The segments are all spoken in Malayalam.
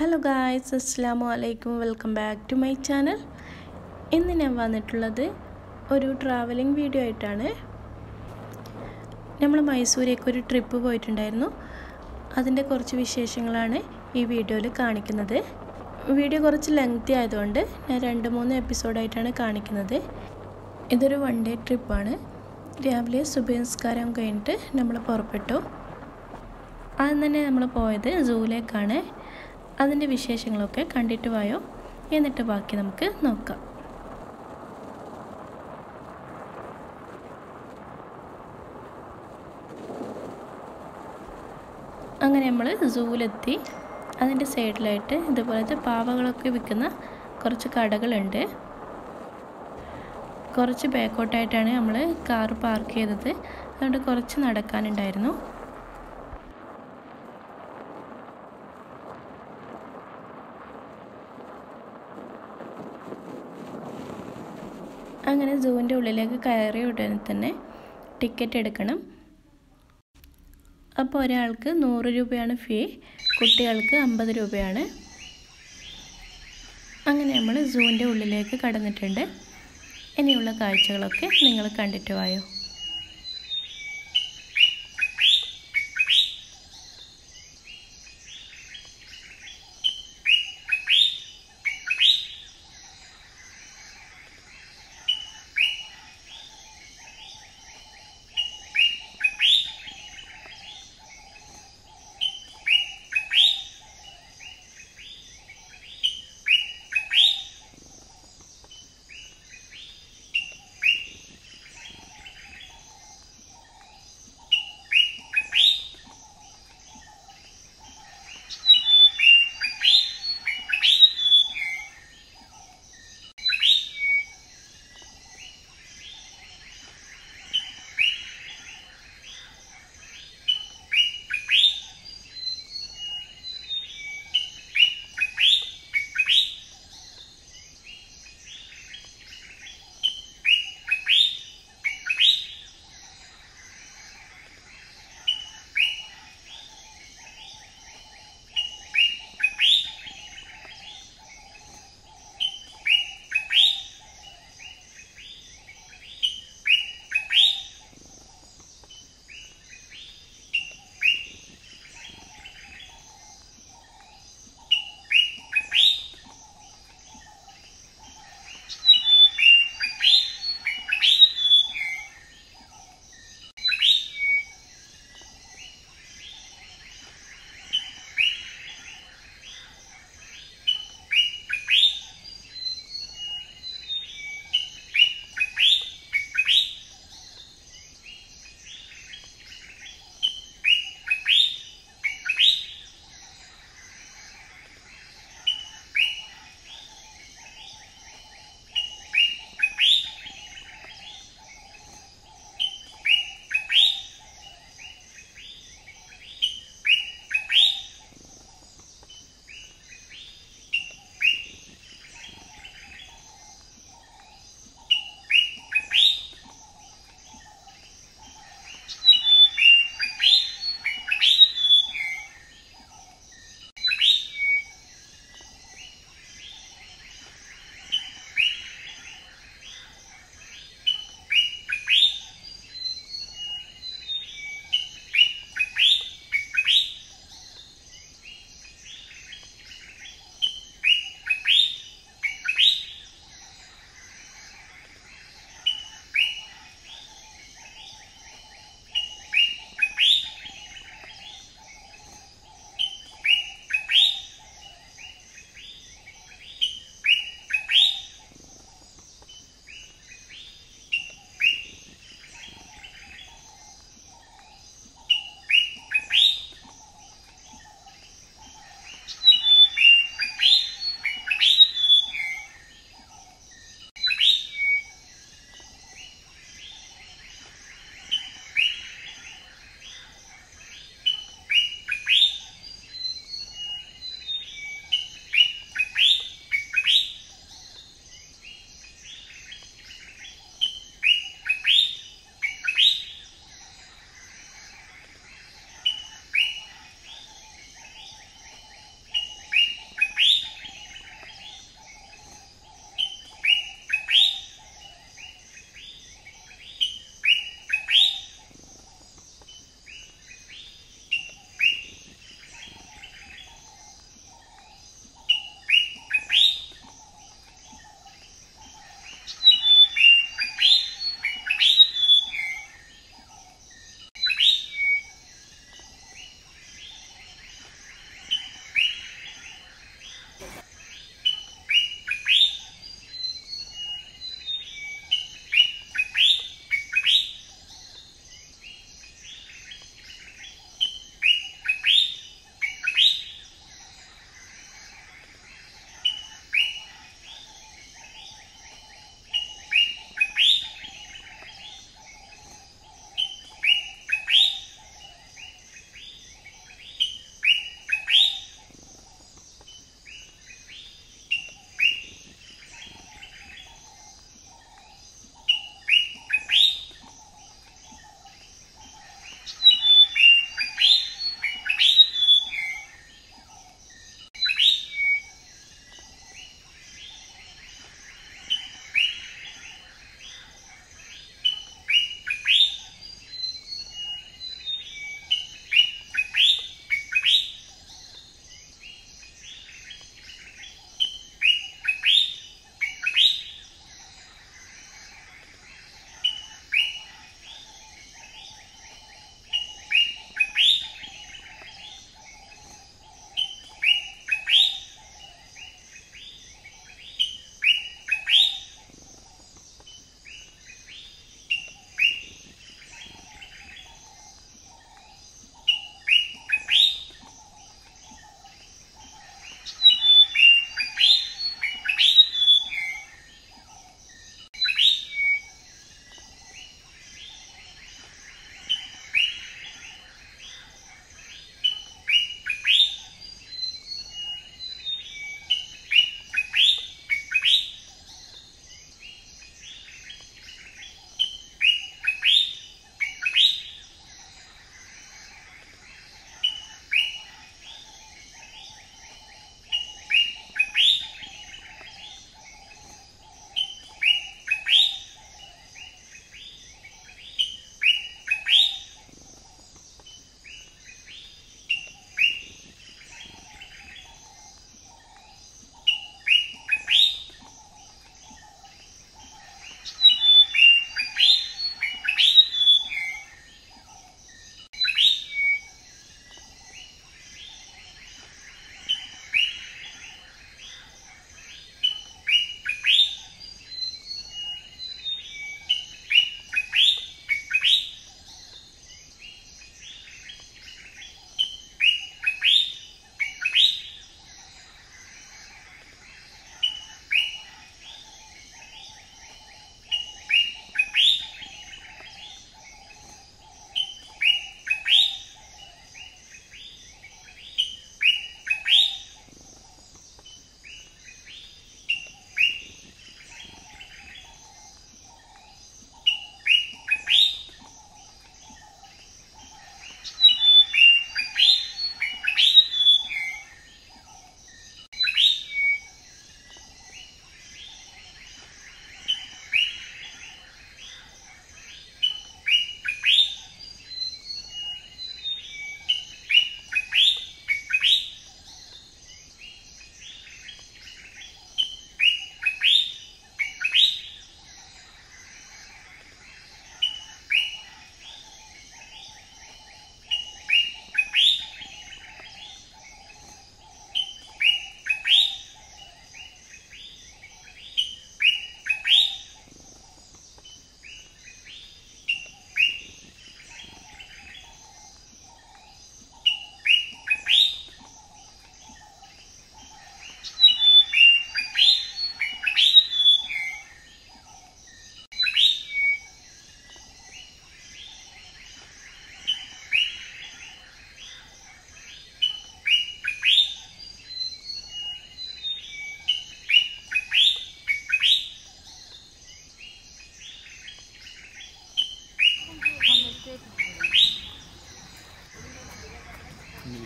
ഹലോ ഗായ്സ് അസ്സാം വലൈക്കും welcome back to my channel ഇന്ന് ഞാൻ വന്നിട്ടുള്ളത് ഒരു ട്രാവലിംഗ് വീഡിയോ ആയിട്ടാണ് നമ്മൾ മൈസൂരേക്ക് ഒരു ട്രിപ്പ് പോയിട്ടുണ്ടായിരുന്നു അതിൻ്റെ കുറച്ച് വിശേഷങ്ങളാണ് ഈ വീഡിയോയിൽ കാണിക്കുന്നത് വീഡിയോ കുറച്ച് ലെങ്തി ആയതുകൊണ്ട് ഞാൻ രണ്ട് മൂന്ന് എപ്പിസോഡായിട്ടാണ് കാണിക്കുന്നത് ഇതൊരു വൺ ഡേ ട്രിപ്പാണ് രാവിലെ സുബഹംസ്കാരം കഴിഞ്ഞിട്ട് നമ്മൾ പുറപ്പെട്ടു ആദ്യം തന്നെ നമ്മൾ പോയത് സൂവിലേക്കാണ് അതിൻ്റെ വിശേഷങ്ങളൊക്കെ കണ്ടിട്ട് പോയോ എന്നിട്ട് ബാക്കി നമുക്ക് നോക്കാം അങ്ങനെ നമ്മൾ സൂവിലെത്തി അതിൻ്റെ സൈഡിലായിട്ട് ഇതുപോലത്തെ പാവകളൊക്കെ വിൽക്കുന്ന കുറച്ച് കടകളുണ്ട് കുറച്ച് ബാക്കോട്ടായിട്ടാണ് നമ്മൾ കാർ പാർക്ക് ചെയ്തത് അതുകൊണ്ട് കുറച്ച് നടക്കാനുണ്ടായിരുന്നു അങ്ങനെ സൂവിൻ്റെ ഉള്ളിലേക്ക് കയറിയ ഉടനെ തന്നെ ടിക്കറ്റ് എടുക്കണം അപ്പോൾ ഒരാൾക്ക് നൂറ് രൂപയാണ് ഫീ കുട്ടികൾക്ക് അമ്പത് രൂപയാണ് അങ്ങനെ നമ്മൾ സൂവിൻ്റെ ഉള്ളിലേക്ക് കടന്നിട്ടുണ്ട് ഇനിയുള്ള കാഴ്ചകളൊക്കെ നിങ്ങൾ കണ്ടിട്ട് വായോ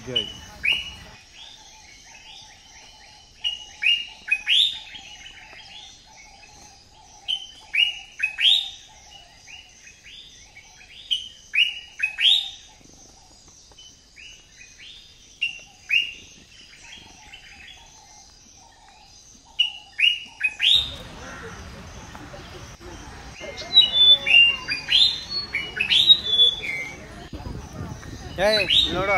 ഭാഗ്യമായി ഏയ് ഇന്നോടാ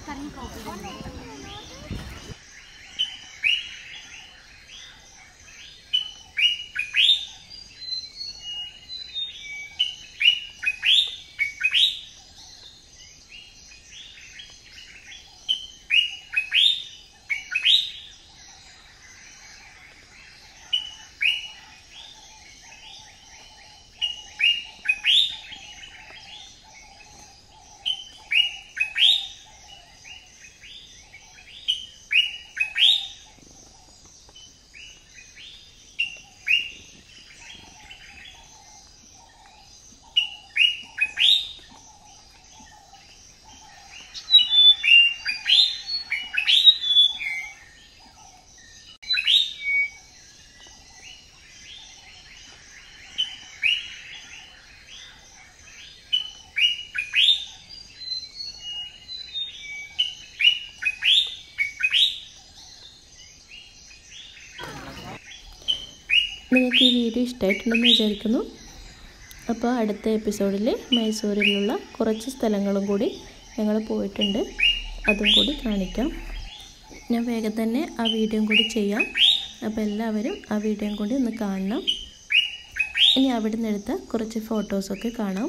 നിങ്ങൾക്ക് ഈ വീഡിയോ ഇഷ്ടമായിട്ടുണ്ടെന്ന് വിചാരിക്കുന്നു അപ്പോൾ അടുത്ത എപ്പിസോഡിൽ മൈസൂരിലുള്ള കുറച്ച് സ്ഥലങ്ങളും കൂടി ഞങ്ങൾ പോയിട്ടുണ്ട് അതും കൂടി കാണിക്കാം ഞാൻ വേഗം തന്നെ ആ വീഡിയോയും കൂടി ചെയ്യാം അപ്പോൾ എല്ലാവരും ആ വീഡിയോയും കൂടി ഒന്ന് കാണണം ഇനി അവിടെ നിന്ന് എടുത്ത കുറച്ച് ഫോട്ടോസൊക്കെ കാണാം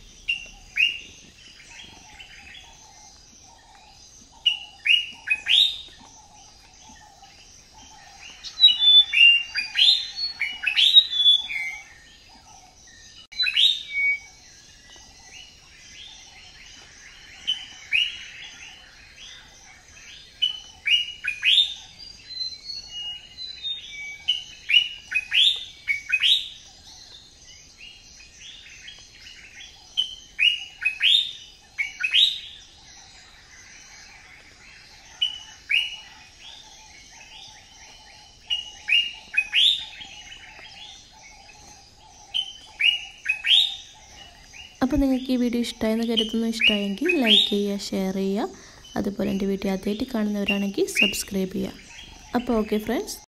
അപ്പോൾ നിങ്ങൾക്ക് ഈ വീഡിയോ ഇഷ്ടമായെന്ന് കരുതുന്നു ഇഷ്ടമായെങ്കിൽ ലൈക്ക് ചെയ്യുക ഷെയർ ചെയ്യുക അതുപോലെ എൻ്റെ വീഡിയോ ആദ്യമായിട്ട് കാണുന്നവരാണെങ്കിൽ സബ്സ്ക്രൈബ് ചെയ്യുക അപ്പോൾ ഓക്കെ ഫ്രണ്ട്സ്